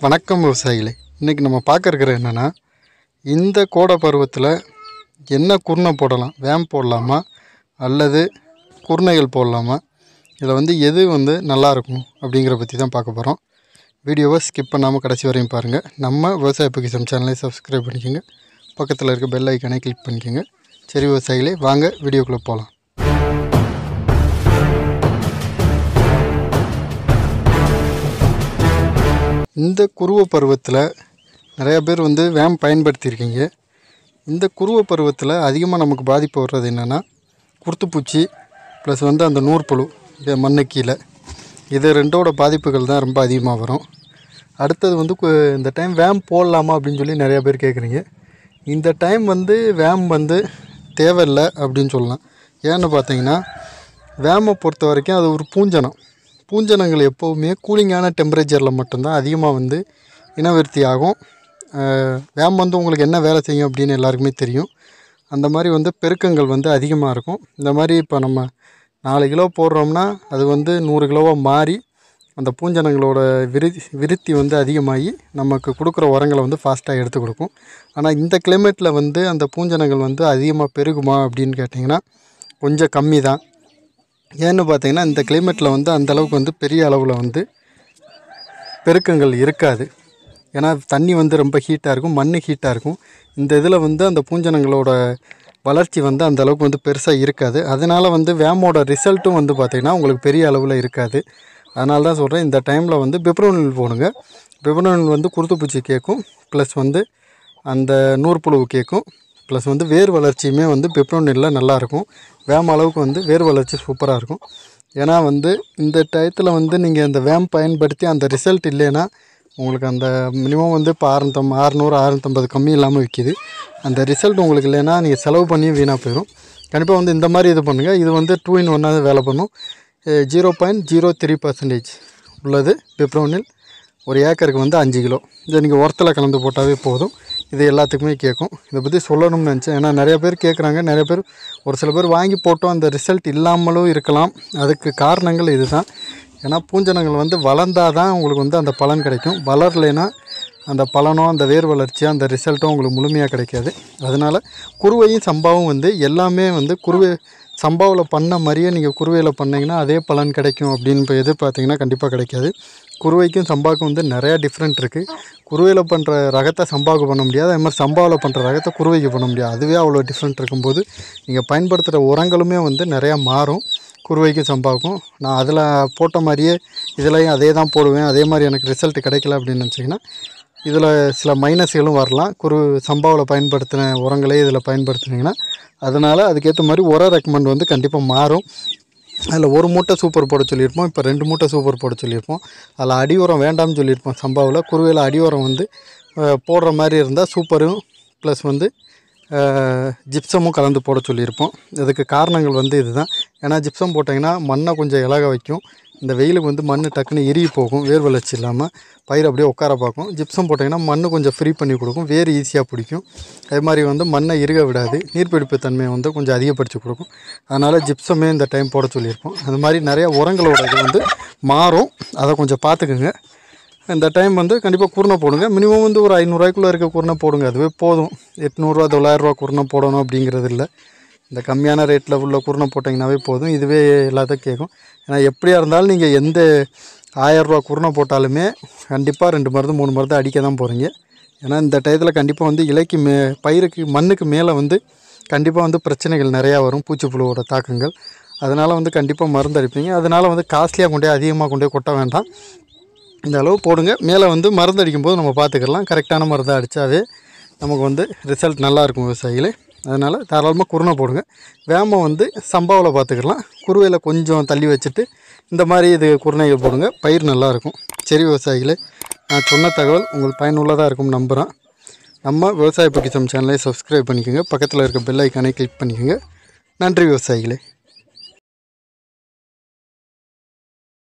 வணக்கம் விவசாயிகளே இன்றைக்கி நம்ம பார்க்க இருக்கிறது என்னென்னா இந்த கோடை பருவத்தில் என்ன குருணை போடலாம் வேம் போடலாமா அல்லது குருணைகள் போடலாமா இதில் வந்து எது வந்து நல்லா இருக்கும் அப்படிங்கிற பற்றி தான் பார்க்க போகிறோம் வீடியோவை ஸ்கிப் பண்ணாமல் கடைசி வரையும் பாருங்கள் நம்ம விவசாய பொக்கிசம் சேனலை சப்ஸ்கிரைப் பண்ணிக்கோங்க பக்கத்தில் இருக்க பெல் ஐக்கானை கிளிக் பண்ணிக்கோங்க சரி விவசாயிகளே வாங்க வீடியோக்குள்ளே போகலாம் இந்த குருவ பருவத்தில் நிறையா பேர் வந்து வேம் பயன்படுத்தியிருக்கீங்க இந்த குருவ பருவத்தில் அதிகமாக நமக்கு பாதிப்பு வர்றது என்னென்னா குருத்துப்பூச்சி ப்ளஸ் வந்து அந்த நூற்புழு இது மண்ணு கீழே இது ரெண்டோட பாதிப்புகள் தான் ரொம்ப அதிகமாக வரும் அடுத்தது வந்து கு- இந்த டைம் வேம் போடலாமா அப்படின்னு சொல்லி நிறையா பேர் கேட்குறீங்க இந்த டைம் வந்து வேம் வந்து தேவையில்லை அப்படின்னு சொல்லலாம் ஏன்னு பார்த்தீங்கன்னா வேமை பொறுத்த வரைக்கும் அது ஒரு பூஞ்சனம் பூஞ்சனங்கள் எப்போவுமே கூலிங்கான டெம்பரேச்சரில் மட்டும்தான் அதிகமாக வந்து இனவிருத்தி ஆகும் அஹ் வேம் வந்து உங்களுக்கு என்ன வேலை செய்யும் அப்படின்னு எல்லாருக்குமே தெரியும் அந்த மாதிரி வந்து பெருக்கங்கள் வந்து அதிகமாக இருக்கும் இந்த மாதிரி இப்போ நம்ம நாலு கிலோ போடுறோம்னா அது வந்து நூறு கிலோவாக மாறி அந்த பூஞ்சனங்களோட விரு விருத்தி வந்து அதிகமாகி நமக்கு கொடுக்குற உரங்களை வந்து ஃபாஸ்ட்டாக எடுத்து கொடுக்கும் ஆனால் இந்த கிளைமேட்டில் வந்து அந்த பூஞ்சனங்கள் வந்து அதிகமாக பெருகுமா அப்படின்னு கேட்டிங்கன்னா கொஞ்சம் கம்மி தான் ஏன்னு பார்த்தீங்கன்னா இந்த கிளைமேட்டில் வந்து அந்த அளவுக்கு வந்து பெரிய அளவில் வந்து பெருக்கங்கள் இருக்காது ஏன்னா தண்ணி வந்து ரொம்ப ஹீட்டாக இருக்கும் மண் ஹீட்டாக இருக்கும் இந்த இதில் வந்து அந்த பூஞ்சனங்களோட வளர்ச்சி வந்து அந்த அளவுக்கு வந்து பெருசாக இருக்காது அதனால் வந்து வேமோட ரிசல்ட்டும் வந்து பார்த்திங்கன்னா உங்களுக்கு பெரிய அளவில் இருக்காது அதனால தான் சொல்கிறேன் இந்த டைமில் வந்து பிப்ரவனில் போடுங்க பிப்ரவனில் வந்து குருத்துப்பூச்சி கேட்கும் ப்ளஸ் வந்து அந்த நூற்புழுவு கேட்கும் ப்ளஸ் வந்து வேர் வளர்ச்சியுமே வந்து பிப்ரவனில் நல்லாயிருக்கும் வேம் அளவுக்கு வந்து வேர் வளர்ச்சி சூப்பராக இருக்கும் ஏன்னா வந்து இந்த டயத்தில் வந்து நீங்கள் அந்த வேம் பயன்படுத்தி அந்த ரிசல்ட் இல்லைன்னா உங்களுக்கு அந்த மினிமம் வந்து இப்போ ஆறுநூத்தம் அறநூறு அறுநூத்தம்பது கம்மி இல்லாமல் விற்கிது அந்த ரிசல்ட் உங்களுக்கு இல்லைன்னா நீங்கள் செலவு பண்ணி வீணாக போயிடும் கண்டிப்பாக வந்து இந்த மாதிரி இது பண்ணுங்கள் இது வந்து டூ இன் ஒன்னாக வேலை பண்ணும் zero point zero three percentage உள்ளது பிப்ரவனில் ஒரு ஏக்கருக்கு வந்து அஞ்சு கிலோ இதை நீங்கள் உரத்தில் கலந்து போட்டாவே போதும் இது எல்லாத்துக்குமே கேட்கும் இதை பற்றி சொல்லணும்னு நினச்சேன் ஏன்னா நிறைய பேர் கேட்குறாங்க நிறைய பேர் ஒரு சில பேர் வாங்கி போட்டோம் அந்த ரிசல்ட் இல்லாமலும் இருக்கலாம் அதுக்கு காரணங்கள் இதுதான் ஏன்னா பூஞ்சனங்கள் வந்து வளர்ந்தால் தான் உங்களுக்கு வந்து அந்த பலன் கிடைக்கும் வளரலைன்னா அந்த பலனோ அந்த வேர் வளர்ச்சியோ அந்த ரிசல்ட்டும் உங்களுக்கு முழுமையாக கிடைக்காது அதனால் குருவையும் சம்பாவும் வந்து எல்லாமே வந்து குருவை சம்பாவில் பண்ண மாதிரியே நீங்கள் குருவையில் பண்ணீங்கன்னா அதே பலன் கிடைக்கும் அப்படின்னு இப்போ எதிர்பார்த்தீங்கன்னா கண்டிப்பாக கிடைக்காது குருவைக்கும் சம்பாவுக்கும் வந்து நிறையா டிஃப்ரெண்ட் இருக்குது குருவையில் பண்ணுற ரகத்தை சம்பாவுக்கு பண்ண முடியாது அதே மாதிரி சம்பாவில் பண்ணுற ரகத்தை குருவைக்கு பண்ண முடியாது அதுவே அவ்வளோ டிஃப்ரெண்ட் இருக்கும்போது நீங்கள் பயன்படுத்துகிற உரங்களுமே வந்து நிறையா மாறும் குருவைக்கும் சம்பாவுக்கும் நான் அதில் போட்ட மாதிரியே இதுலையும் அதே தான் போடுவேன் அதே மாதிரி எனக்கு ரிசல்ட் கிடைக்கல அப்படின்னு நினச்சிங்கன்னா இதில் சில மைனஸ்களும் வரலாம் குரு சம்பாவில் பயன்படுத்தின உரங்களே இதில் பயன்படுத்துனீங்கன்னா அதனால் அதுக்கேற்ற மாதிரி உர ரெக்கமெண்ட் வந்து கண்டிப்பாக மாறும் அதில் ஒரு மூட்டை சூப்பர் போட சொல்லியிருப்போம் இப்போ ரெண்டு மூட்டை சூப்பர் போட சொல்லியிருப்போம் அதில் அடி உரம் வேண்டாம்னு சொல்லியிருப்போம் சம்பாவில் குருவையில் அடி உரம் வந்து அஹ், போடுற மாதிரி இருந்தால் சூப்பரும் ப்ளஸ் வந்து அஹ், ஜிப்சமும் கலந்து போட சொல்லியிருப்போம் இதுக்கு காரணங்கள் வந்து இதுதான் ஏன்னா ஜிப்சம் போட்டிங்கன்னா மண்ணை கொஞ்சம் இலக வைக்கும் இந்த வெயிலுக்கு வந்து மண் டக்குன்னு இறுகி போகும் வேர் வளர்ச்சி இல்லாமல் பயிர் அப்படியே உட்கார பார்க்கும் ஜிப்சம் போட்டிங்கன்னா மண் கொஞ்சம் ஃப்ரீ பண்ணி கொடுக்கும் வேர் ஈஸியாக பிடிக்கும் அதே மாதிரி வந்து மண்ணை இறுக விடாது நீர்ப்பிடிப்பு தன்மையை வந்து கொஞ்சம் அதிகப்படுத்தி கொடுக்கும் அதனால் ஜிப்சமே இந்த டைம் போட சொல்லியிருப்போம் அது மாதிரி நிறைய உரங்களோட இது வந்து மாறும் அதை கொஞ்சம் பார்த்துக்குங்க இந்த டைம் வந்து கண்டிப்பாக குருணை போடுங்க மினிமம் வந்து ஒரு ஐநூறுரூவாய்க்குள்ளே இருக்க குருணை போடுங்க அதுவே போதும் எட்நூறுரூவா தொள்ளாயிரரூவா குருணை போடணும் அப்படிங்கிறது இல்லை இந்த கம்மியான ரேட்டில் உள்ள குருணை போட்டிங்கனாவே போதும் இதுவே எல்லாத்தையும் கேட்கும் ஏன்னா எப்படியா இருந்தாலும் நீங்கள் எந்த ஆயரூவா குருணை போட்டாலுமே கண்டிப்பாக ரெண்டு மருந்து மூணு மருந்து அடிக்க தான் போகிறீங்க ஏன்னா இந்த டயத்தில் கண்டிப்பாக வந்து இலைக்கு மே பயிருக்கு மண்ணுக்கு மேலே வந்து கண்டிப்பாக வந்து பிரச்சனைகள் நிறையா வரும் பூச்சிப்புழுவோட தாக்கங்கள் அதனால் வந்து கண்டிப்பாக மருந்து அடிப்பீங்க அதனால் வந்து காஸ்ட்லியாக கொண்டே அதிகமாக கொண்டே கொட்ட வேண்டாம் இந்த அளவு போடுங்க மேலே வந்து மருந்து அடிக்கும்போது நம்ம பார்த்துக்கலாம் கரெக்டான மருந்தை அடித்தாவே நமக்கு வந்து ரிசல்ட் நல்லா இருக்கும் விவசாயிகளே அதனால் தாராளமாக குருணை போடுங்க வேம வந்து சம்பாவில் பார்த்துக்கலாம் குருவையில் கொஞ்சம் தள்ளி வச்சுட்டு இந்த மாதிரி இது குருணைகள் போடுங்க பயிர் நல்லாயிருக்கும் சரி விவசாயிகளே நான் சொன்ன தகவல் உங்களுக்கு பயனுள்ளதாக இருக்கும் நம்புகிறேன் நம்ம விவசாய பொக்கிசம் சேனலை சப்ஸ்கிரைப் பண்ணிக்கோங்க பக்கத்தில் இருக்க பெல் ஐக்கானை கிளிக் பண்ணிக்கோங்க நன்றி விவசாயிகளே